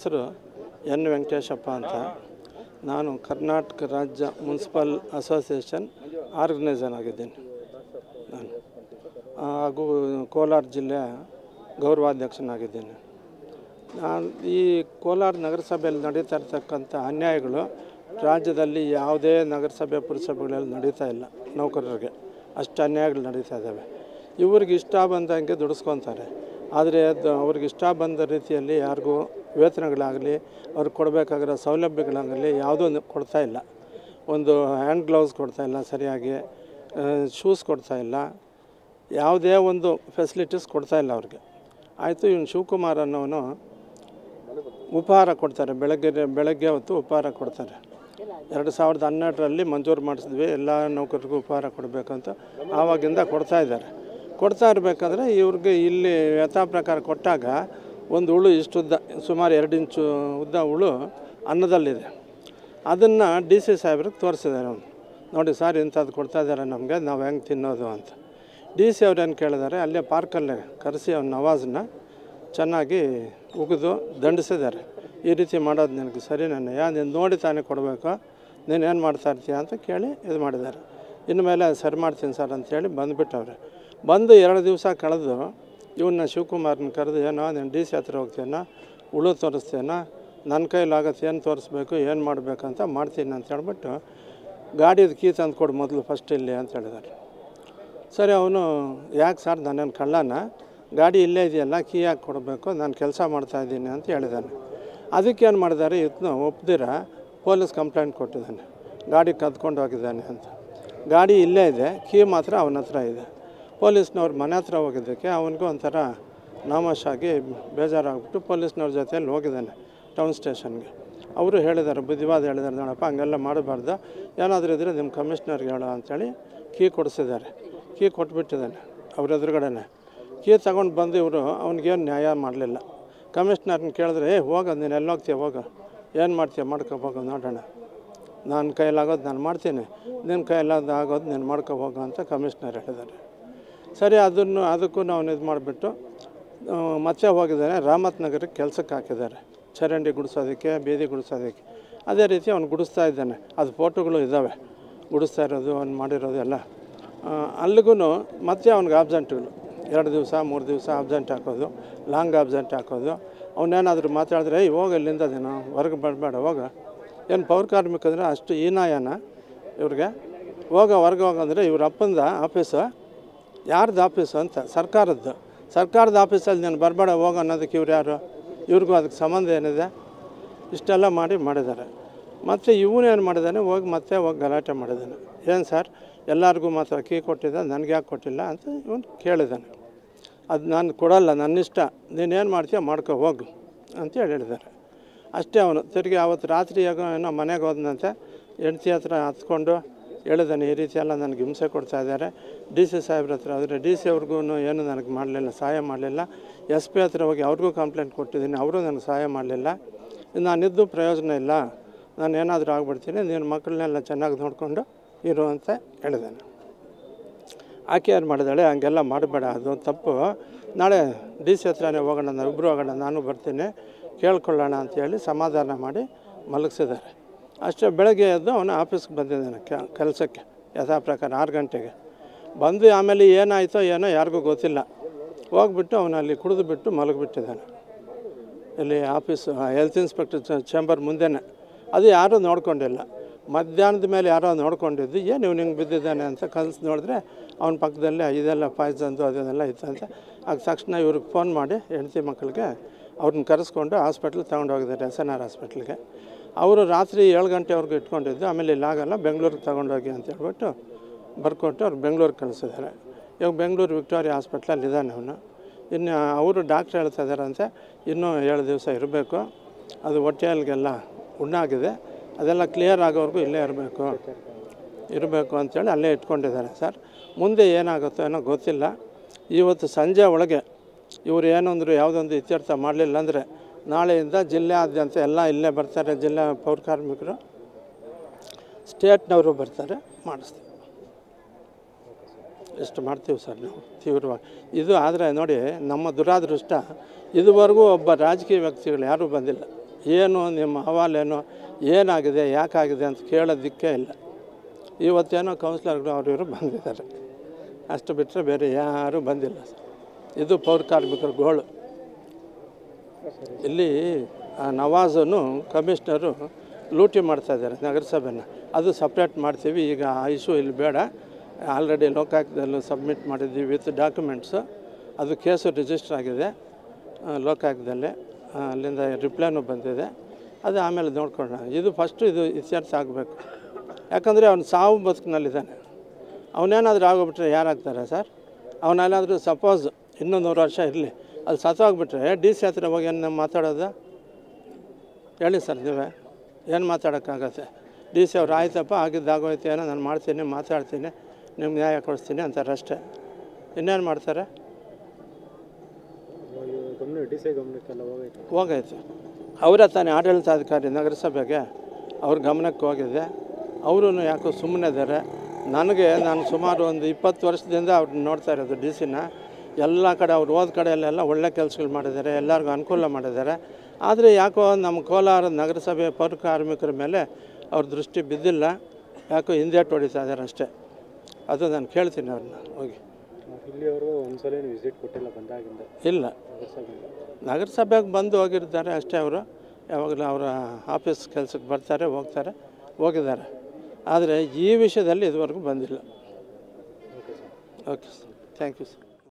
ಹೆಸರು ಎನ್ ವೆಂಕಟೇಶಪ್ಪ ಅಂತ ನಾನು ಕರ್ನಾಟಕ ರಾಜ್ಯ ಮುನ್ಸಿಪಲ್ ಅಸೋಸಿಯೇಷನ್ ಆರ್ಗನೈಸರ್ ಆಗಿದ್ದೀನಿ ನಾನು ಹಾಗೂ ಕೋಲಾರ ಜಿಲ್ಲೆಯ ಗೌರವಾಧ್ಯಕ್ಷನಾಗಿದ್ದೀನಿ ನಾನು ಈ ಕೋಲಾರ ನಗರಸಭೆಯಲ್ಲಿ ನಡೀತಾ ಇರ್ತಕ್ಕಂಥ ಅನ್ಯಾಯಗಳು ರಾಜ್ಯದಲ್ಲಿ ಯಾವುದೇ ನಗರಸಭೆ ಪುರಸಭೆಗಳಲ್ಲಿ ನಡೀತಾ ಇಲ್ಲ ನೌಕರರಿಗೆ ಅಷ್ಟು ಅನ್ಯಾಯಗಳು ನಡೀತಾ ಇದ್ದಾವೆ ಇವ್ರಿಗೆ ಇಷ್ಟ ಬಂದಂಗೆ ದುಡಿಸ್ಕೊತಾರೆ ಆದರೆ ಅದು ಅವ್ರಿಗೆ ಇಷ್ಟ ಬಂದ ರೀತಿಯಲ್ಲಿ ಯಾರಿಗೂ ವೇತನಗಳಾಗಲಿ ಅವ್ರಿಗೆ ಕೊಡಬೇಕಾಗಿರೋ ಸೌಲಭ್ಯಗಳಾಗಲಿ ಯಾವುದೂ ಕೊಡ್ತಾ ಇಲ್ಲ ಒಂದು ಹ್ಯಾಂಡ್ ಗ್ಲೌಸ್ ಕೊಡ್ತಾ ಇಲ್ಲ ಸರಿಯಾಗಿ ಶೂಸ್ ಕೊಡ್ತಾ ಇಲ್ಲ ಯಾವುದೇ ಒಂದು ಫೆಸಿಲಿಟೀಸ್ ಕೊಡ್ತಾ ಇಲ್ಲ ಅವ್ರಿಗೆ ಆಯಿತು ಇವನು ಶಿವಕುಮಾರ್ ಅನ್ನೋನು ಉಪಹಾರ ಕೊಡ್ತಾರೆ ಬೆಳಗ್ಗೆ ಬೆಳಗ್ಗೆ ಹೊತ್ತು ಉಪಹಾರ ಕೊಡ್ತಾರೆ ಎರಡು ಸಾವಿರದ ಹನ್ನೆರಡರಲ್ಲಿ ಮಂಜೂರು ಮಾಡಿಸಿದ್ವಿ ಎಲ್ಲ ನೌಕರರಿಗೂ ಉಪಹಾರ ಕೊಡಬೇಕಂತ ಆವಾಗಿಂದ ಕೊಡ್ತಾ ಇದ್ದಾರೆ ಕೊಡ್ತಾ ಇರಬೇಕಾದ್ರೆ ಇವ್ರಿಗೆ ಇಲ್ಲಿ ಯಥಾ ಪ್ರಕಾರ ಕೊಟ್ಟಾಗ ಒಂದು ಹುಳು ಇಷ್ಟು ಉದ್ದ ಸುಮಾರು ಎರಡು ಇಂಚು ಉದ್ದ ಹುಳು ಅನ್ನದಲ್ಲಿದೆ ಅದನ್ನು ಡಿ ಸಿ ಸಾಹೇಬ್ರಿಗೆ ತೋರಿಸಿದ್ದಾರೆ ಅವನು ನೋಡಿ ಸರ್ ಇಂಥದ್ದು ಕೊಡ್ತಾ ಇದ್ದಾರೆ ನಮಗೆ ನಾವು ಹೆಂಗೆ ತಿನ್ನೋದು ಅಂತ ಡಿ ಸಿ ಅವ್ರೇನು ಕೇಳಿದ್ದಾರೆ ಅಲ್ಲೇ ಪಾರ್ಕಲ್ಲೇ ಕರೆಸಿ ಅವ್ನ ನವಾಜನ್ನ ಚೆನ್ನಾಗಿ ಉಗಿದು ದಂಡಿಸಿದ್ದಾರೆ ಈ ರೀತಿ ಮಾಡೋದು ನಿನಗೆ ಸರಿ ನನ್ನ ಯಾ ನೀನು ನೋಡಿ ತಾನೇ ಕೊಡಬೇಕು ನೀನು ಏನು ಮಾಡ್ತಾ ಇರ್ತೀಯ ಅಂತ ಕೇಳಿ ಇದು ಮಾಡಿದ್ದಾರೆ ಇನ್ಮೇಲೆ ಸರಿ ಮಾಡ್ತೀನಿ ಸರ್ ಅಂತೇಳಿ ಬಂದುಬಿಟ್ಟವ್ರೆ ಬಂದು ಎರಡು ದಿವಸ ಕಳೆದು ಇವನ್ನ ಶಿವಕುಮಾರ್ನ ಕರೆದು ಏನೋ ನೀನು ಡಿ ಸಿ ಹತ್ರ ಹೋಗ್ತೀಯನ ಉಳು ತೋರಿಸ್ತೀಯನ ನನ್ನ ಕೈಲಾಗತ್ತೆ ಏನು ತೋರಿಸ್ಬೇಕು ಏನು ಮಾಡಬೇಕಂತ ಮಾಡ್ತೀನಿ ಅಂತ ಹೇಳ್ಬಿಟ್ಟು ಗಾಡಿದು ಕೀ ತಂದು ಕೊಡು ಮೊದಲು ಫಸ್ಟ್ ಇಲ್ಲಿ ಅಂತ ಹೇಳಿದ್ದಾರೆ ಸರಿ ಅವನು ಯಾಕೆ ಸರ್ ನಾನೇನು ಕಳ್ಳನ ಗಾಡಿ ಇಲ್ಲೇ ಇದೆಯಲ್ಲ ಕೀ ಯಾಕೆ ಕೊಡಬೇಕು ನಾನು ಕೆಲಸ ಮಾಡ್ತಾಯಿದ್ದೀನಿ ಅಂತ ಹೇಳಿದ್ದಾನೆ ಅದಕ್ಕೇನು ಮಾಡಿದ್ದಾರೆ ಇದನ್ನ ಒಪ್ದಿರ ಪೊಲೀಸ್ ಕಂಪ್ಲೇಂಟ್ ಕೊಟ್ಟಿದ್ದಾನೆ ಗಾಡಿ ಕದ್ಕೊಂಡು ಹೋಗಿದ್ದಾನೆ ಅಂತ ಗಾಡಿ ಇಲ್ಲೇ ಇದೆ ಕೀ ಮಾತ್ರ ಅವನ ಹತ್ರ ಇದೆ ಪೊಲೀಸ್ನವ್ರ ಮನೆ ಹತ್ರ ಹೋಗಿದ್ದಕ್ಕೆ ಅವನಿಗೂ ಒಂಥರ ನಾಮಶಾಗಿ ಬೇಜಾರಾಗ್ಬಿಟ್ಟು ಪೊಲೀಸ್ನವ್ರ ಜೊತೆಯಲ್ಲಿ ಹೋಗಿದ್ದಾನೆ ಟೌನ್ ಸ್ಟೇಷನ್ಗೆ ಅವರು ಹೇಳಿದ್ದಾರೆ ಬುದ್ಧಿವಾದ ಹೇಳಿದ್ದಾರೆ ನೋಡಪ್ಪ ಹಂಗೆಲ್ಲ ಮಾಡಬಾರ್ದು ಏನಾದರೂ ಇದ್ದರೆ ನಿಮ್ಮ ಕಮಿಷ್ನರ್ಗೆ ಹೇಳೋ ಅಂಥೇಳಿ ಕೀ ಕೊಡಿಸಿದ್ದಾರೆ ಕೀ ಕೊಟ್ಬಿಟ್ಟಿದ್ದಾನೆ ಅವ್ರ ಎದುರುಗಡೆನೆ ಕೀ ತಗೊಂಡು ಬಂದು ಇವರು ಅವ್ನಿಗೇನು ನ್ಯಾಯ ಮಾಡಲಿಲ್ಲ ಕಮಿಷ್ನರ್ನ ಕೇಳಿದ್ರೆ ಏ ಹೋಗ ನೀನು ಎಲ್ಲಿ ಹೋಗ್ತೀಯ ಹೋಗ ಏನು ಮಾಡ್ತೀಯ ಮಾಡ್ಕೊ ಹೋಗು ನೋಡೋಣ ನನ್ನ ಕೈಲಾಗೋದು ನಾನು ಮಾಡ್ತೀನಿ ನಿನ್ನ ಕೈಲಾದ ಆಗೋದು ನೀನು ಮಾಡ್ಕೊ ಹೋಗು ಅಂತ ಕಮಿಷ್ನರ್ ಹೇಳಿದ್ದಾರೆ ಸರಿ ಅದನ್ನು ಅದಕ್ಕೂ ನಾವು ಇದು ಮಾಡಿಬಿಟ್ಟು ಮತ್ತೆ ಹೋಗಿದ್ದಾನೆ ರಾಮತ್ ನಗರಕ್ಕೆ ಕೆಲಸಕ್ಕೆ ಹಾಕಿದ್ದಾರೆ ಚರಂಡಿ ಗುಡಿಸೋದಕ್ಕೆ ಬೀದಿ ಗುಡಿಸೋದಕ್ಕೆ ಅದೇ ರೀತಿ ಅವ್ನು ಗುಡಿಸ್ತಾ ಇದ್ದಾನೆ ಅದು ಫೋಟೋಗಳು ಇದ್ದಾವೆ ಗುಡಿಸ್ತಾ ಇರೋದು ಅವ್ನು ಮಾಡಿರೋದು ಎಲ್ಲ ಅಲ್ಲಿಗೂ ಮತ್ತೆ ಅವ್ನಿಗೆ ಆಬ್ಸೆಂಟ್ಗಳು ಎರಡು ದಿವಸ ಮೂರು ದಿವಸ ಆಬ್ಸೆಂಟ್ ಹಾಕೋದು ಲಾಂಗ್ ಆಬ್ಸೆಂಟ್ ಹಾಕೋದು ಅವನೇನಾದರೂ ಮಾತಾಡಿದ್ರೆ ಏಯ್ ಹೋಗ ಇಲ್ಲಿಂದ ನೀನು ಹೊರಗೆ ಬರಬೇಡ ಹೋಗ ಏನು ಪೌರ ಕಾರ್ಮಿಕಂದ್ರೆ ಅಷ್ಟು ಹೀನಾಯನ ಇವ್ರಿಗೆ ಹೋಗ ಹೊರಗೆ ಹೋಗಂದ್ರೆ ಇವ್ರ ಅಪ್ಪಂದ ಆಫೀಸು ಯಾರ್ದು ಆಫೀಸು ಅಂತ ಸರ್ಕಾರದ್ದು ಸರ್ಕಾರದ ಆಫೀಸಲ್ಲಿ ನೀನು ಬರಬೇಡ ಹೋಗು ಅನ್ನೋದಕ್ಕೆ ಇವ್ರು ಯಾರು ಇವ್ರಿಗೂ ಅದಕ್ಕೆ ಸಂಬಂಧ ಏನಿದೆ ಇಷ್ಟೆಲ್ಲ ಮಾಡಿ ಮಾಡಿದ್ದಾರೆ ಮತ್ತು ಇವನು ಏನು ಮಾಡಿದ್ದಾನೆ ಹೋಗಿ ಮತ್ತೆ ಹೋಗಿ ಗಲಾಟೆ ಮಾಡಿದ್ದಾನೆ ಏನು ಸರ್ ಎಲ್ಲರಿಗೂ ಮಾತ್ರ ಕೀ ಕೊಟ್ಟಿದ್ದ ನನಗೆ ಯಾಕೆ ಕೊಟ್ಟಿಲ್ಲ ಅಂತ ಇವನು ಕೇಳಿದ್ದಾನೆ ಅದು ನಾನು ಕೊಡಲ್ಲ ನನ್ನಿಷ್ಟ ನೀನೇನು ಮಾಡ್ತೀಯ ಮಾಡ್ಕೊ ಹೋಗು ಅಂತೇಳಿ ಹೇಳಿದ್ದಾರೆ ಅಷ್ಟೇ ಅವನು ತಿರುಗಿ ಅವತ್ತು ರಾತ್ರಿ ಆಗೋ ಏನೋ ಮನೆಗೆ ಹೋದನಂತೆ ಹೆಂಡ್ತಿ ಹತ್ರ ಹತ್ಕೊಂಡು ಹೇಳಿದ್ದಾನೆ ಈ ರೀತಿ ಎಲ್ಲ ನನಗೆ ಹಿಂಸೆ ಕೊಡ್ತಾ ಇದ್ದಾರೆ ಡಿ ಸಿ ಸಾಹೇಬ್ರ ಹತ್ರ ಆದರೆ ಡಿ ಸಿ ಅವ್ರಿಗೂ ಏನು ನನಗೆ ಮಾಡಲಿಲ್ಲ ಸಹಾಯ ಮಾಡಲಿಲ್ಲ ಎಸ್ ಪಿ ಹತ್ರ ಹೋಗಿ ಅವ್ರಿಗೂ ಕಂಪ್ಲೇಂಟ್ ಕೊಟ್ಟಿದ್ದೀನಿ ಅವರು ನನಗೆ ಸಹಾಯ ಮಾಡಲಿಲ್ಲ ನಾನಿದ್ದು ಪ್ರಯೋಜನ ಇಲ್ಲ ನಾನು ಏನಾದರೂ ಆಗ್ಬಿಡ್ತೀನಿ ನೀನು ಮಕ್ಕಳನ್ನೆಲ್ಲ ಚೆನ್ನಾಗಿ ನೋಡಿಕೊಂಡು ಇರು ಅಂತ ಹೇಳಿದ್ದಾನೆ ಆಕೆ ಏನು ಮಾಡಿದಾಳೆ ಹಂಗೆಲ್ಲ ಮಾಡಬೇಡ ಅದು ತಪ್ಪು ನಾಳೆ ಡಿ ಸಿ ಹತ್ರನೇ ಹೋಗೋಣ ನಾವು ಇಬ್ಬರು ಹೋಗೋಣ ನಾನು ಬರ್ತೀನಿ ಕೇಳ್ಕೊಳ್ಳೋಣ ಅಂತೇಳಿ ಸಮಾಧಾನ ಮಾಡಿ ಮಲಗಿಸಿದ್ದಾರೆ ಅಷ್ಟೇ ಬೆಳಗ್ಗೆ ಎದ್ದು ಅವನು ಆಫೀಸ್ಗೆ ಬಂದಿದ್ದಾನೆ ಕೆಲಸಕ್ಕೆ ಯಥಾ ಪ್ರಕಾರ ಆರು ಗಂಟೆಗೆ ಬಂದು ಆಮೇಲೆ ಏನಾಯಿತೋ ಏನೋ ಯಾರಿಗೂ ಗೊತ್ತಿಲ್ಲ ಹೋಗ್ಬಿಟ್ಟು ಅವನು ಅಲ್ಲಿ ಕುಡಿದು ಬಿಟ್ಟು ಮಲಗಿಬಿಟ್ಟಿದ್ದಾನೆ ಇಲ್ಲಿ ಆಫೀಸು ಹೆಲ್ತ್ ಇನ್ಸ್ಪೆಕ್ಟರ್ ಚೇಂಬರ್ ಮುಂದೆನೇ ಅದು ಯಾರೂ ನೋಡ್ಕೊಂಡಿಲ್ಲ ಮಧ್ಯಾಹ್ನದ ಮೇಲೆ ಯಾರೋ ನೋಡ್ಕೊಂಡಿದ್ದು ಏನು ಇವ್ನು ಹಿಂಗೆ ಬಿದ್ದಿದ್ದಾನೆ ಅಂತ ಕನಸು ನೋಡಿದ್ರೆ ಅವನ ಪಕ್ಕದಲ್ಲೇ ಇದೆಲ್ಲ ಪಾಯ್ಸನ್ದು ಅದನ್ನೆಲ್ಲ ಇತ್ತಂತೆ ಆಗ ತಕ್ಷಣ ಇವ್ರಿಗೆ ಫೋನ್ ಮಾಡಿ ಹೆಂಡತಿ ಮಕ್ಕಳಿಗೆ ಅವ್ರನ್ನ ಕರೆಸ್ಕೊಂಡು ಹಾಸ್ಪಿಟ್ಲಿಗೆ ತಗೊಂಡು ಹೋಗಿದ್ದಾರೆ ಎಸ್ ಎನ್ ಆರ್ ಹಾಸ್ಪಿಟ್ಲಿಗೆ ಅವರು ರಾತ್ರಿ ಏಳು ಗಂಟೆವರೆಗೂ ಇಟ್ಕೊಂಡಿದ್ದು ಆಮೇಲೆ ಇಲ್ಲಾಗಲ್ಲ ಬೆಂಗಳೂರಿಗೆ ತಗೊಂಡೋಗಿ ಅಂತ ಹೇಳ್ಬಿಟ್ಟು ಬರ್ಕೊಟ್ಟು ಅವ್ರು ಬೆಂಗಳೂರಿಗೆ ಕಳಿಸಿದ್ದಾರೆ ಇವಾಗ ಬೆಂಗಳೂರು ವಿಕ್ಟೋರಿಯಾ ಹಾಸ್ಪಿಟ್ಲಲ್ಲಿ ಇದ್ದಾನೆ ಅವನು ಇನ್ನು ಅವರು ಡಾಕ್ಟ್ರ್ ಹೇಳ್ತಾ ಇದ್ದಾರಂತೆ ಇನ್ನೂ ಏಳು ದಿವಸ ಇರಬೇಕು ಅದು ಹೊಟ್ಟೆಯಲ್ಲಿಗೆಲ್ಲ ಹುಣ್ಣಾಗಿದೆ ಅದೆಲ್ಲ ಕ್ಲಿಯರ್ ಆಗೋವರೆಗೂ ಇಲ್ಲೇ ಇರಬೇಕು ಇರಬೇಕು ಅಂಥೇಳಿ ಅಲ್ಲೇ ಇಟ್ಕೊಂಡಿದ್ದಾರೆ ಸರ್ ಮುಂದೆ ಏನಾಗುತ್ತೋ ಏನೋ ಗೊತ್ತಿಲ್ಲ ಇವತ್ತು ಸಂಜೆ ಒಳಗೆ ಇವರು ಏನಂದ್ರು ಯಾವುದೊಂದು ಇತ್ಯರ್ಥ ಮಾಡಲಿಲ್ಲ ಅಂದರೆ ನಾಳೆಯಿಂದ ಜಿಲ್ಲೆಯಾದ್ಯಂತ ಎಲ್ಲ ಇಲ್ಲೇ ಬರ್ತಾರೆ ಜಿಲ್ಲಾ ಪೌರ ಕಾರ್ಮಿಕರು ಸ್ಟೇಟ್ನವರು ಬರ್ತಾರೆ ಮಾಡಿಸ್ತೀವಿ ಎಷ್ಟು ಮಾಡ್ತೀವಿ ಸರ್ ನಾವು ತೀವ್ರವಾಗಿ ಇದು ಆದರೆ ನೋಡಿ ನಮ್ಮ ದುರಾದೃಷ್ಟ ಇದುವರೆಗೂ ಒಬ್ಬ ರಾಜಕೀಯ ವ್ಯಕ್ತಿಗಳು ಯಾರೂ ಬಂದಿಲ್ಲ ಏನು ನಿಮ್ಮ ಅಹವಾಲೇನು ಏನಾಗಿದೆ ಯಾಕಾಗಿದೆ ಅಂತ ಕೇಳೋದಕ್ಕೆ ಇಲ್ಲ ಇವತ್ತೇನೋ ಕೌನ್ಸಿಲರ್ಗಳು ಅವರು ಇವರು ಬಂದಿದ್ದಾರೆ ಅಷ್ಟು ಬಿಟ್ಟರೆ ಬೇರೆ ಯಾರೂ ಬಂದಿಲ್ಲ ಸರ್ ಇದು ಪೌರ ಕಾರ್ಮಿಕರ ಗೋಳು ಇಲ್ಲಿ ಆ ನವಾಜನು ಕಮಿಷ್ನರು ಲೂಟಿ ಮಾಡ್ತಾ ಇದ್ದಾರೆ ನಗರಸಭೆನ ಅದು ಸಪ್ರೇಟ್ ಮಾಡ್ತೀವಿ ಈಗ ಆ ಇಶ್ಯೂ ಇಲ್ಲಿ ಬೇಡ ಆಲ್ರೆಡಿ ಲೋಕಾಯುಕ್ತದಲ್ಲೂ ಸಬ್ಮಿಟ್ ಮಾಡಿದ್ದೀವಿ ವಿತ್ ಡಾಕ್ಯುಮೆಂಟ್ಸು ಅದು ಕೇಸು ರಿಜಿಸ್ಟರ್ ಆಗಿದೆ ಆ, ಲೋಕಾಯುಕ್ತದಲ್ಲಿ ಆ, ಅಲ್ಲಿಂದ ರಿಪ್ಲೈನೂ ಬಂದಿದೆ ಅದು ಆಮೇಲೆ ನೋಡ್ಕೊಳ್ಳೋಣ ಇದು ಫಸ್ಟು ಇದು ಇತ್ಯರ್ಥ ಆಗಬೇಕು ಯಾಕಂದರೆ ಅವ್ನು ಸಾವು ಬದುಕಿನಲ್ಲಿದ್ದಾನೆ ಅವನೇನಾದರೂ ಆಗೋಗ್ಬಿಟ್ರೆ ಯಾರಾಗ್ತಾರೆ ಸರ್ ಅವನೇನಾದರೂ ಸಪೋಸ್ ಇನ್ನೂ ನೂರು ವರ್ಷ ಇರಲಿ ಅದು ಸತ್ತೋಗ್ಬಿಟ್ರೆ ಡಿ ಸಿ ಹತ್ರ ಹೋಗಿ ಏನು ಮಾತಾಡೋದು ಹೇಳಿ ಸರ್ ನೀವೇ ಏನು ಮಾತಾಡೋಕ್ಕಾಗತ್ತೆ ಡಿ ಸಿ ಅವ್ರು ಆಯ್ತಪ್ಪ ಆಗಿದ್ದಾಗೋಯ್ತು ಏನೋ ನಾನು ಮಾಡ್ತೀನಿ ಮಾತಾಡ್ತೀನಿ ನಿಮ್ಗೆ ನ್ಯಾಯ ಕೊಡಿಸ್ತೀನಿ ಅಂತಾರೆ ಅಷ್ಟೇ ಇನ್ನೇನು ಮಾಡ್ತಾರೆ ಗಮನ ಡಿ ಸಿ ಗಮನಕ್ಕೆಲ್ಲ ಹೋಗೈತೆ ಹೋಗೈತೆ ಅವರೇ ತಾನೇ ಆಡಳಿತಾಧಿಕಾರಿ ನಗರಸಭೆಗೆ ಅವ್ರ ಗಮನಕ್ಕೆ ಹೋಗಿದೆ ಅವರು ಯಾಕೋ ಸುಮ್ಮನೆ ಇದ್ದಾರೆ ನನಗೆ ನಾನು ಸುಮಾರು ಒಂದು ಇಪ್ಪತ್ತು ವರ್ಷದಿಂದ ಅವ್ರನ್ನ ನೋಡ್ತಾ ಇರೋದು ಡಿ ಸಿನ ಎಲ್ಲ ಕಡೆ ಅವ್ರು ಹೋದ ಕಡೆಯಲ್ಲೆಲ್ಲ ಒಳ್ಳೆ ಕೆಲಸಗಳು ಮಾಡಿದ್ದಾರೆ ಎಲ್ಲರಿಗೂ ಅನುಕೂಲ ಮಾಡಿದ್ದಾರೆ ಆದರೆ ಯಾಕೋ ನಮ್ಮ ಕೋಲಾರ ನಗರಸಭೆ ಪೌರ ಕಾರ್ಮಿಕರ ಮೇಲೆ ಅವ್ರ ದೃಷ್ಟಿ ಬಿದ್ದಿಲ್ಲ ಯಾಕೋ ಹಿಂದೇಟು ಹೊಡಿತಾ ಇದ್ದಾರೆ ಅಷ್ಟೇ ಅದು ನಾನು ಕೇಳ್ತೀನಿ ಅವ್ರನ್ನ ಹೋಗಿ ಇಲ್ಲಿಯವರು ಒಂದ್ಸಲ ವಿಸಿಟ್ ಕೊಟ್ಟಿಲ್ಲ ಬಂದಾಗಿಂದ ಇಲ್ಲ ನಗರಸಭೆಗೆ ನಗರಸಭೆಗೆ ಬಂದು ಹೋಗಿರ್ತಾರೆ ಅಷ್ಟೇ ಅವರು ಯಾವಾಗಲೂ ಅವರ ಆಫೀಸ್ ಕೆಲಸಕ್ಕೆ ಬರ್ತಾರೆ ಹೋಗ್ತಾರೆ ಹೋಗಿದ್ದಾರೆ ಆದರೆ ಈ ವಿಷಯದಲ್ಲಿ ಇದುವರೆಗೂ ಬಂದಿಲ್ಲ okay sir okay sir thank you sir